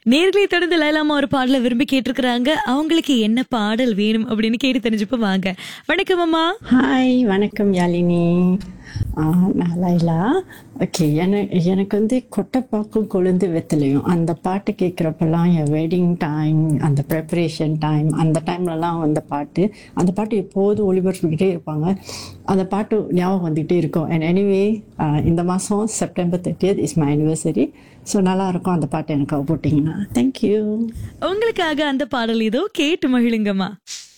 நேர்களை தொடர்ந்து லைலாமா ஒரு பாடலை விரும்பி கேட்டிருக்கிறாங்க அவங்களுக்கு என்ன பாடல் வேணும் அப்படின்னு கேட்டு தெரிஞ்சுப்ப வாங்க வணக்கம் அம்மா ஹாய் வணக்கம் யாழினி ஆ, நான் லைலா ஓகே என எனக்கு வந்து கொட்டைப்பாக்கும் கொழுந்து வெத்தலையும் அந்த பாட்டு கேட்குறப்பெல்லாம் என் வெட்டிங் டைம் அந்த ப்ரிப்பரேஷன் டைம் அந்த டைம்லலாம் அந்த பாட்டு அந்த பாட்டு எப்போதும் ஒளிபரப்பிக்கிட்டே இருப்பாங்க அந்த பாட்டு ஞாபகம் வந்துக்கிட்டே இருக்கும் அண்ட் எனிவே இந்த மாதம் September thirtieth is my anniversary so நல்லா இருக்கும் அந்த பாட்டு எனக்கு போட்டிங்கன்னா தேங்க்யூ உங்களுக்காக அந்த பாடல் இதோ கேட்டு மகிழுங்கம்மா